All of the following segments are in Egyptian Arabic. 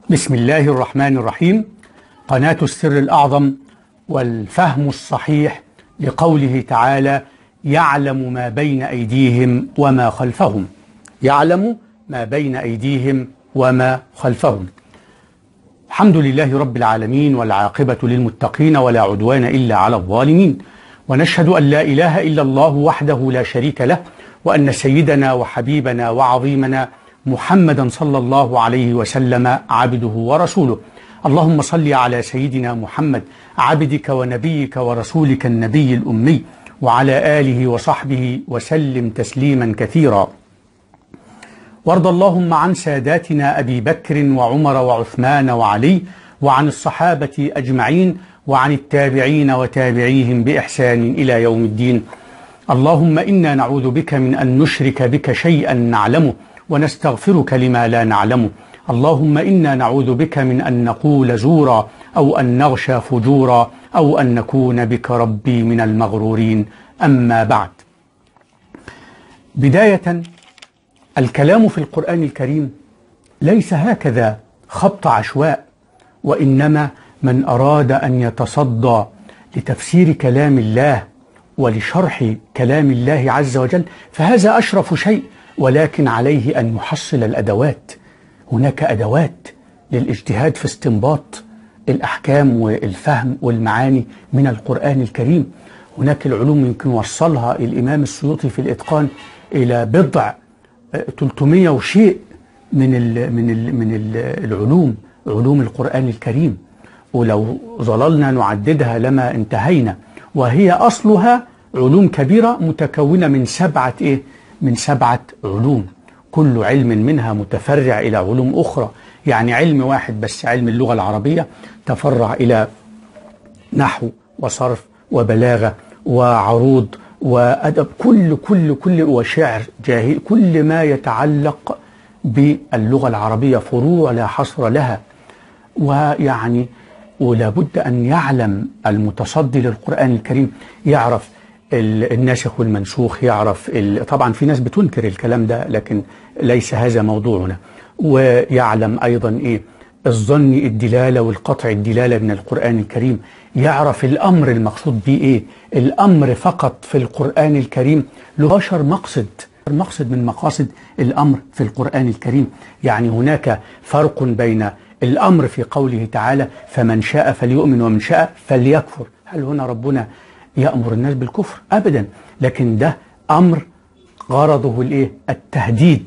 بسم الله الرحمن الرحيم قناة السر الأعظم والفهم الصحيح لقوله تعالى يعلم ما بين أيديهم وما خلفهم يعلم ما بين أيديهم وما خلفهم الحمد لله رب العالمين والعاقبة للمتقين ولا عدوان إلا على الظالمين ونشهد أن لا إله إلا الله وحده لا شريك له وأن سيدنا وحبيبنا وعظيمنا محمدا صلى الله عليه وسلم عبده ورسوله اللهم صل على سيدنا محمد عبدك ونبيك ورسولك النبي الأمي وعلى آله وصحبه وسلم تسليما كثيرا وارض اللهم عن ساداتنا أبي بكر وعمر وعثمان وعلي وعن الصحابة أجمعين وعن التابعين وتابعيهم بإحسان إلى يوم الدين اللهم إنا نعوذ بك من أن نشرك بك شيئا نعلمه ونستغفرك لما لا نعلمه اللهم إنا نعوذ بك من أن نقول زورا أو أن نغشى فجورا أو أن نكون بك ربي من المغرورين أما بعد بداية الكلام في القرآن الكريم ليس هكذا خبط عشواء وإنما من أراد أن يتصدى لتفسير كلام الله ولشرح كلام الله عز وجل فهذا أشرف شيء ولكن عليه أن يحصل الأدوات هناك أدوات للاجتهاد في استنباط الأحكام والفهم والمعاني من القرآن الكريم هناك العلوم يمكن وصلها الإمام السيوطي في الإتقان إلى بضع 300 وشيء من ال من ال من ال العلوم علوم القرآن الكريم ولو ظللنا نعددها لما انتهينا وهي أصلها علوم كبيرة متكونة من سبعة إيه؟ من سبعة علوم كل علم منها متفرع إلى علوم أخرى يعني علم واحد بس علم اللغة العربية تفرع إلى نحو وصرف وبلاغة وعروض وأدب كل كل كل وشعر جاهل كل ما يتعلق باللغة العربية فروع لا حصر لها ويعني ولابد أن يعلم المتصدي للقرآن الكريم يعرف الناسخ والمنسوخ يعرف طبعا في ناس بتنكر الكلام ده لكن ليس هذا موضوعنا ويعلم أيضا إيه الظن الدلالة والقطع الدلالة من القرآن الكريم يعرف الأمر المقصود به إيه الأمر فقط في القرآن الكريم له بشر مقصد مقصد من مقاصد الأمر في القرآن الكريم يعني هناك فرق بين الأمر في قوله تعالى فمن شاء فليؤمن ومن شاء فليكفر هل هنا ربنا يأمر الناس بالكفر أبدا لكن ده أمر غرضه الإيه التهديد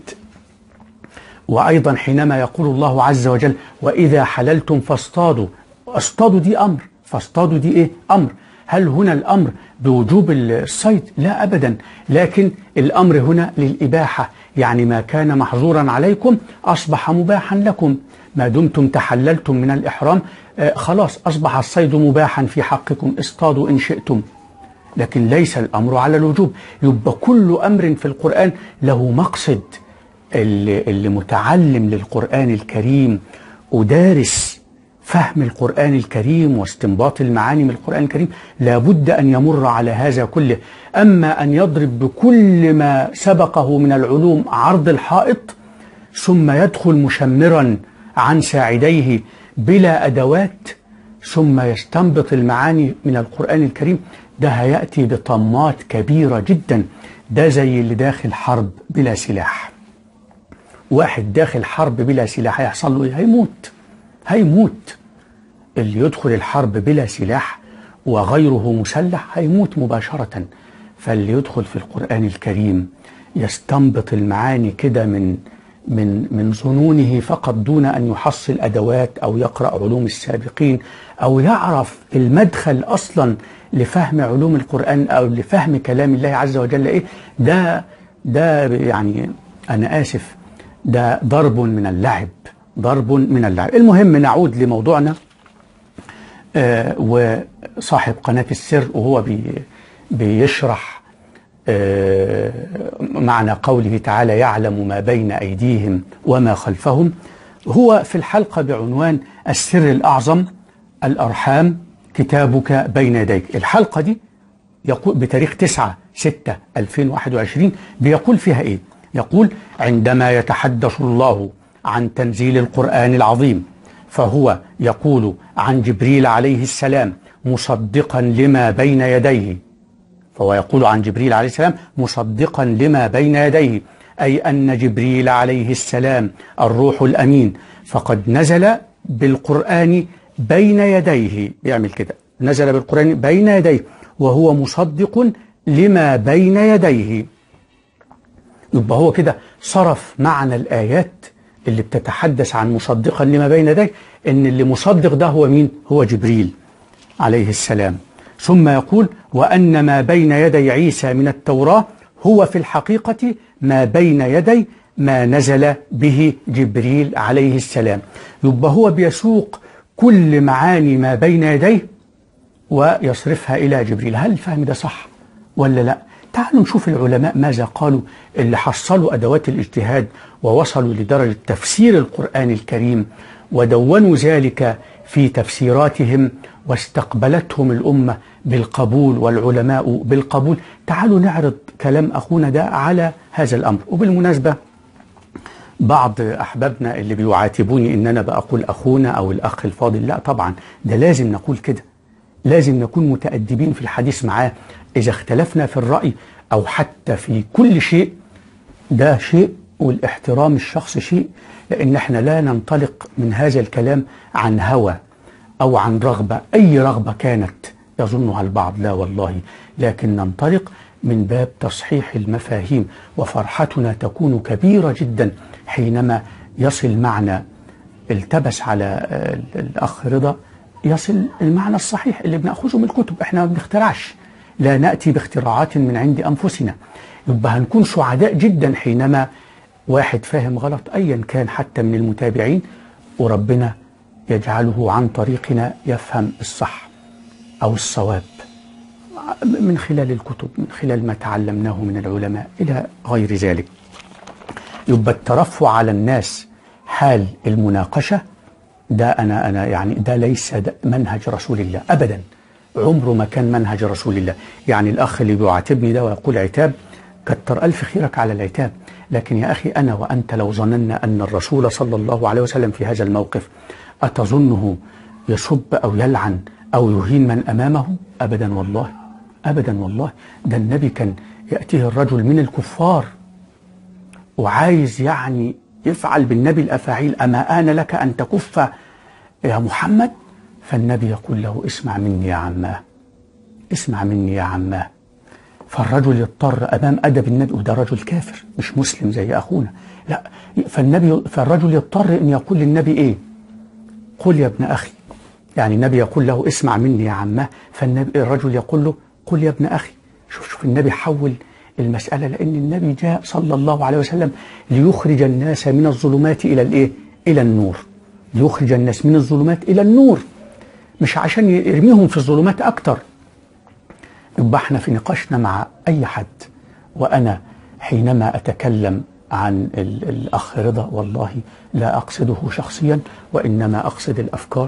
وأيضا حينما يقول الله عز وجل وإذا حللتم فاصطادوا اصطادوا دي أمر فاصطادوا دي إيه أمر هل هنا الأمر بوجوب الصيد لا أبدا لكن الأمر هنا للإباحة يعني ما كان محظورا عليكم أصبح مباحا لكم ما دمتم تحللتم من الإحرام آه خلاص أصبح الصيد مباحا في حقكم اصطادوا إن شئتم لكن ليس الأمر على الوجوب يبقى كل أمر في القرآن له مقصد اللي, اللي متعلم للقرآن الكريم ودارس فهم القرآن الكريم واستنباط المعاني من القرآن الكريم لابد أن يمر على هذا كله أما أن يضرب بكل ما سبقه من العلوم عرض الحائط ثم يدخل مشمرا عن ساعديه بلا أدوات ثم يستنبط المعاني من القرآن الكريم ده هيأتي بطمات كبيرة جدا ده زي اللي داخل حرب بلا سلاح واحد داخل حرب بلا سلاح هيحصل له ايه هيموت هيموت اللي يدخل الحرب بلا سلاح وغيره مسلح هيموت مباشرة فاللي يدخل في القرآن الكريم يستنبط المعاني كده من من من ظنونه فقط دون ان يحصل ادوات او يقرا علوم السابقين او يعرف المدخل اصلا لفهم علوم القران او لفهم كلام الله عز وجل ايه ده ده يعني انا اسف ده ضرب من اللعب ضرب من اللعب المهم نعود لموضوعنا آه وصاحب قناه السر وهو بي بيشرح آه معنى قوله تعالى يعلم ما بين أيديهم وما خلفهم هو في الحلقة بعنوان السر الأعظم الأرحام كتابك بين يديك الحلقة دي يقول بتاريخ 9 6 2021 بيقول فيها إيه يقول عندما يتحدث الله عن تنزيل القرآن العظيم فهو يقول عن جبريل عليه السلام مصدقا لما بين يديه فهو يقول عن جبريل عليه السلام مصدقا لما بين يديه أي أن جبريل عليه السلام الروح الأمين فقد نزل بالقرآن بين يديه يعمل كده نزل بالقرآن بين يديه وهو مصدق لما بين يديه يبقى هو كده صرف معنى الآيات اللي بتتحدث عن مصدقا لما بين يديه ان اللي مصدق ده هو مين هو جبريل عليه السلام ثم يقول وأن ما بين يدي عيسى من التوراة هو في الحقيقة ما بين يدي ما نزل به جبريل عليه السلام يبقى هو بيسوق كل معاني ما بين يديه ويصرفها إلى جبريل هل الفهم ده صح ولا لا تعالوا نشوف العلماء ماذا قالوا اللي حصلوا أدوات الاجتهاد ووصلوا لدرجة تفسير القرآن الكريم ودونوا ذلك في تفسيراتهم واستقبلتهم الأمة بالقبول والعلماء بالقبول تعالوا نعرض كلام أخونا ده على هذا الأمر وبالمناسبة بعض أحبابنا اللي بيعاتبوني إن أنا بقول أخونا أو الأخ الفاضل لا طبعا ده لازم نقول كده لازم نكون متأدبين في الحديث معاه إذا اختلفنا في الرأي أو حتى في كل شيء ده شيء والاحترام الشخص شيء لأن احنا لا ننطلق من هذا الكلام عن هوى أو عن رغبة أي رغبة كانت يظنها البعض لا والله لكن ننطلق من باب تصحيح المفاهيم وفرحتنا تكون كبيرة جدا حينما يصل معنى التبس على الأخ رضا يصل المعنى الصحيح اللي بنأخذه من الكتب احنا ما بنخترعش لا نأتي باختراعات من عند أنفسنا يبقى هنكون سعداء جدا حينما واحد فاهم غلط أيا كان حتى من المتابعين وربنا يجعله عن طريقنا يفهم الصح أو الصواب من خلال الكتب من خلال ما تعلمناه من العلماء إلى غير ذلك يبقى الترفع على الناس حال المناقشة ده أنا أنا يعني ده ليس ده منهج رسول الله أبدا عمره ما كان منهج رسول الله يعني الأخ اللي بيعاتبني ده ويقول عتاب كتر ألف خيرك على العتاب لكن يا أخي أنا وأنت لو ظننا أن الرسول صلى الله عليه وسلم في هذا الموقف أتظنه يسب أو يلعن أو يهين من أمامه أبدا والله أبدا والله ده النبي كان يأتيه الرجل من الكفار وعايز يعني يفعل بالنبي الأفاعيل أما آن لك أن تكف يا محمد فالنبي يقول له اسمع مني يا عماه اسمع مني يا عماه فالرجل يضطر أمام أدب النبي وده رجل كافر مش مسلم زي أخونا لا فالنبي فالرجل يضطر أن يقول للنبي إيه قل يا ابن أخي يعني النبي يقول له اسمع مني يا عماه فالنبي الرجل يقول له قل يا ابن أخي شوف شوف النبي حول المسألة لأن النبي جاء صلى الله عليه وسلم ليخرج الناس من الظلمات إلى الإيه؟ إلى النور ليخرج الناس من الظلمات إلى النور مش عشان يرميهم في الظلمات أكتر يبقى احنا في نقاشنا مع أي حد وأنا حينما أتكلم عن الأخ رضا والله لا أقصده شخصيا وإنما أقصد الأفكار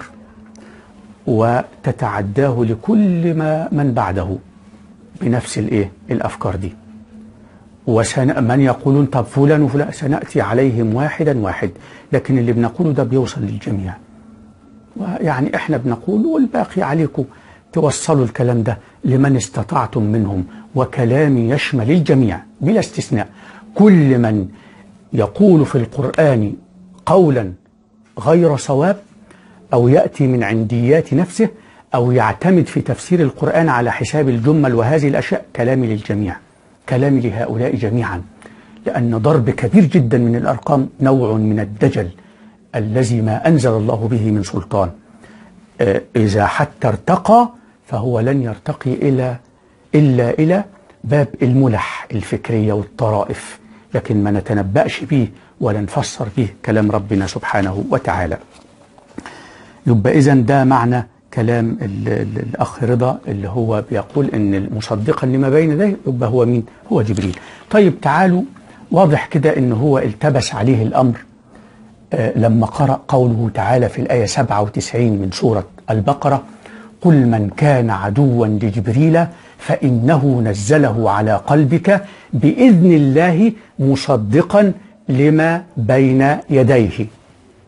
وتتعداه لكل ما من بعده بنفس الإيه الأفكار دي ومن يقولون طب فلان وفلان سنأتي عليهم واحدا واحد لكن اللي بنقوله ده بيوصل للجميع ويعني احنا بنقول والباقي عليكم توصلوا الكلام ده لمن استطعتم منهم وكلامي يشمل الجميع بلا استثناء كل من يقول في القرآن قولا غير صواب أو يأتي من عنديات نفسه أو يعتمد في تفسير القرآن على حساب الجمل وهذه الأشياء كلامي للجميع كلامي لهؤلاء جميعا لأن ضرب كبير جدا من الأرقام نوع من الدجل الذي ما أنزل الله به من سلطان إذا حتى ارتقى فهو لن يرتقي إلى إلا إلى باب الملح الفكرية والطرائف لكن ما نتنبأش به ولا نفسر به كلام ربنا سبحانه وتعالى يبقى إذا ده معنى كلام الأخ رضا اللي هو بيقول إن مصدقا لما بين يديه يبقى هو مين؟ هو جبريل. طيب تعالوا واضح كده إن هو التبس عليه الأمر آه لما قرأ قوله تعالى في الآية 97 من سورة البقرة قل من كان عدوا لجبريل فإنه نزله على قلبك بإذن الله مصدقا لما بين يديه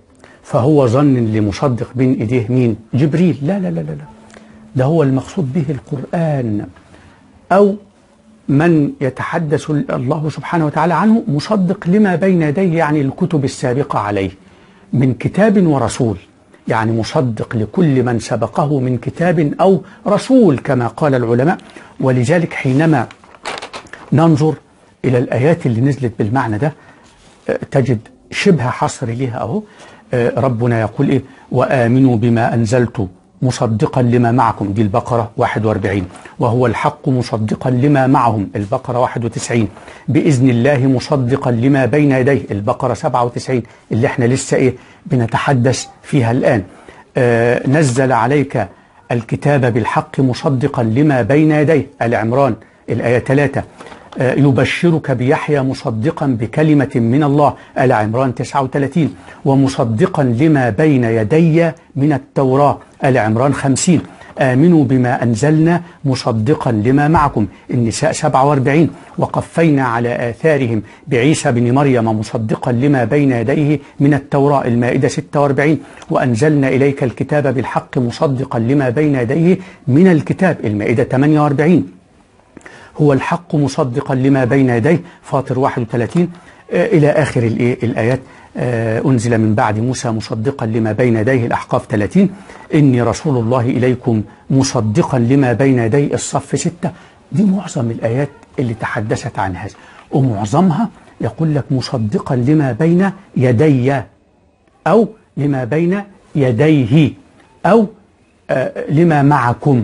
فهو ظن لمصدق بين ايديه مين جبريل لا لا لا لا لا ده هو المقصود به القرآن أو من يتحدث الله سبحانه وتعالى عنه مصدق لما بين يديه يعني الكتب السابقة عليه من كتاب ورسول يعني مصدق لكل من سبقه من كتاب أو رسول كما قال العلماء ولذلك حينما ننظر إلى الآيات اللي نزلت بالمعنى ده تجد شبه حصر لها أهو ربنا يقول إيه وآمنوا بما أنزلت مصدقا لما معكم دي البقرة 41 وهو الحق مصدقا لما معهم البقرة 91 بإذن الله مصدقا لما بين يديه البقرة 97 اللي احنا لسه ايه بنتحدث فيها الآن آه نزل عليك الكتاب بالحق مصدقا لما بين يديه العمران الآية 3 آه يبشرك بيحيى مصدقا بكلمة من الله آل عمران 39 ومصدقا لما بين يدي من التوراة آل عمران 50 آمنوا بما أنزلنا مصدقا لما معكم النساء 47 وقفينا على آثارهم بعيسى بن مريم مصدقا لما بين يديه من التوراة المائدة 46 وأنزلنا إليك الكتاب بالحق مصدقا لما بين يديه من الكتاب المائدة 48 هو الحق مصدقا لما بين يديه فاطر 31 آه إلى آخر الآيات آه أنزل من بعد موسى مصدقا لما بين يديه الأحقاف 30 إني رسول الله إليكم مصدقا لما بين يدي الصف 6 دي معظم الآيات اللي تحدثت عن هذا ومعظمها يقول لك مصدقا لما بين يدي أو لما بين يديه أو آه لما معكم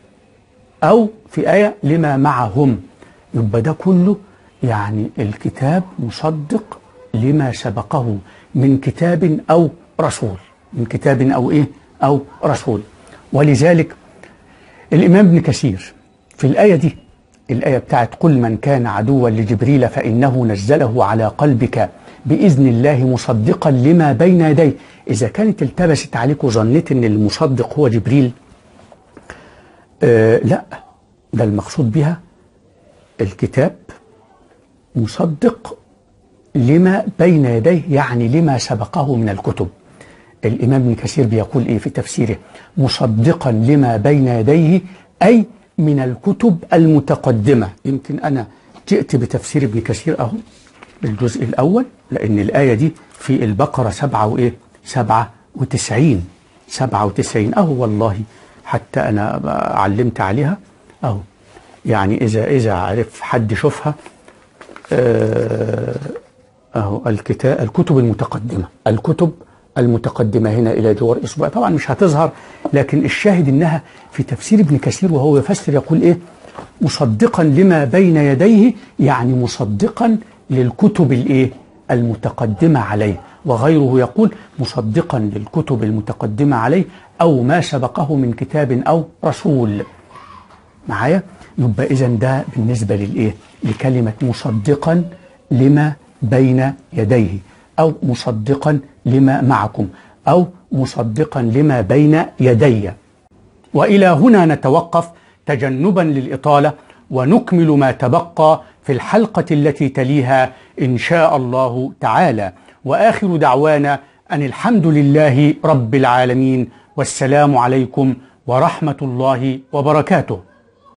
أو في آية لما معهم يبقى ده كله يعني الكتاب مصدق لما سبقه من كتاب أو رسول من كتاب أو إيه أو رسول ولذلك الإمام ابن كثير في الآية دي الآية بتاعت قل من كان عدوا لجبريل فإنه نزله على قلبك بإذن الله مصدقا لما بين يديه إذا كانت التبست عليك وظنيت أن المصدق هو جبريل آه لا ده المقصود بها الكتاب مصدق لما بين يديه يعني لما سبقه من الكتب الإمام ابن كثير بيقول إيه في تفسيره مصدقا لما بين يديه أي من الكتب المتقدمة يمكن أنا جئت بتفسير ابن كثير أهو الجزء الأول لأن الآية دي في البقرة سبعة وإيه سبعة وتسعين سبعة وتسعين أهو والله حتى أنا علمت عليها أهو يعني إذا إذا عرف حد يشوفها أهو الكتاب الكتب المتقدمة الكتب المتقدمة هنا إلى جوار إصبع طبعا مش هتظهر لكن الشاهد إنها في تفسير ابن كثير وهو يفسر يقول إيه مصدقا لما بين يديه يعني مصدقا للكتب الإيه المتقدمة عليه وغيره يقول مصدقا للكتب المتقدمة عليه أو ما سبقه من كتاب أو رسول معايا يبقى إذا ده بالنسبة للإيه لكلمة مصدقا لما بين يديه أو مصدقا لما معكم أو مصدقا لما بين يدي وإلى هنا نتوقف تجنبا للإطالة ونكمل ما تبقى في الحلقة التي تليها إن شاء الله تعالى وآخر دعوانا أن الحمد لله رب العالمين والسلام عليكم ورحمة الله وبركاته